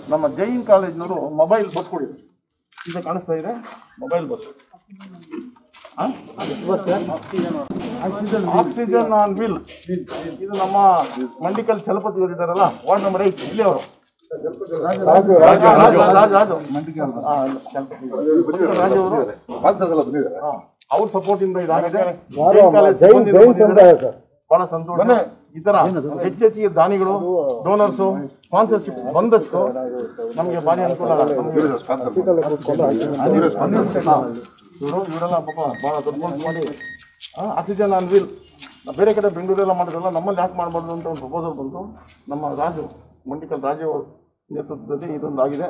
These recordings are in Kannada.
ನಮ್ಮ ಜೈನ್ ಕಾಲೇಜ್ನವರು ಮೊಬೈಲ್ ಬಸ್ ಕೊಡಿದ್ರು ಇದು ಕಾಣಿಸ್ತಾ ಇದೆ mobile bus oxygen on wheel ಇದು ನಮ್ಮ ಮಂಡಿಕಲ್ ಚಲಪತಿ ಇದ್ದಾರಲ್ಲ ವಾರ್ಡ್ ನಂಬರ್ ಏಟ್ ಇಲ್ಲಿ ಅವರು ರಾಜು ರಾಜು ರಾಜು ಹಾ, ಇಲ್ಲ, ಚಲಪತಿ. ರಾಜು ಅವರು ಹಾ, ಅವ್ರ ಸಪೋರ್ಟ್ ಇಂದ ಇದಾಗಿದೆ ಜೈನ್ ಕಾಲೇಜ್ ಸಿಬ್ಬಂದಿ ಬಂದಿದ್ದಾರೆ. ಬಹಳ ಸಂತೋಷ ಈ ತರ ಹೆಚ್ಚೆಚ್ಚಿಗೆ ದಾನಿಗಳು ಡೋನರ್ಸು ಸ್ಪಾನ್ಸರ್ಶಿಪ್ ಬಂದಷ್ಟು ನಮಗೆ ಭಾರಿ ಅನುಕೂಲ ನಮ್ಗೆ ಇವರು ಇವರೆಲ್ಲ ಪಾಪ ಭಾಳ ದೊಡ್ಡ ಮನ್ಸು ಮಾಡಿ ಆಕ್ಸಿಜನ್ ಆನ್ ವೀಲ್ ಬೇರೆ ಕಡೆ ಬೆಂಗಳೂರೆಲ್ಲ ಮಾಡಿದ್ರಲ್ಲ ನಮ್ಮಲ್ಲಿ ಯಾಕೆ ಮಾಡಬಾರ್ದು ಅಂತ ಒಂದು ಪ್ರಪೋಸಲ್ ಬಂತು ನಮ್ಮ ರಾಜು ಮಂಡಿಕಲ್ ರಾಜು ಅವ್ರ ನೇತೃತ್ವದಲ್ಲಿ ಇದೊಂದು ಆಗಿದೆ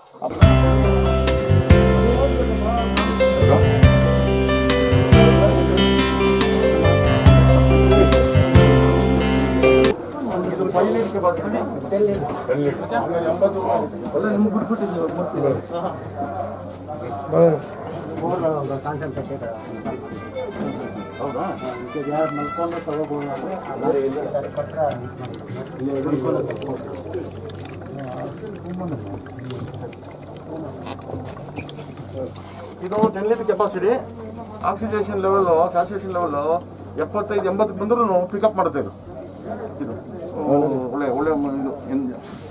ಇದು ಫೈವ್ ಲೀಟರ್ ಕೆಪಾಸಿಟಿ ಎಂಬತ್ತು ಅಲ್ಲ ನಿಮ್ಗೆ ಬಿಟ್ಬಿಟ್ಟಿದ್ದೀವಿ ಹೌದಾ ಯಾರು ಮಲ್ಕೊಂಡು ತಗೋಬೋದು ಇದು ten litre capacity oxygenation level saturation level ಎಪ್ಪತ್ತೈದು ಎಂಬತ್ತು ಬಂದರೂ ಪಿಕಪ್ ಮಾಡುತ್ತೆ ಇದು ಇದು ಒಳ್ಳೆ ಒಳ್ಳೆ ಮ- ಇದು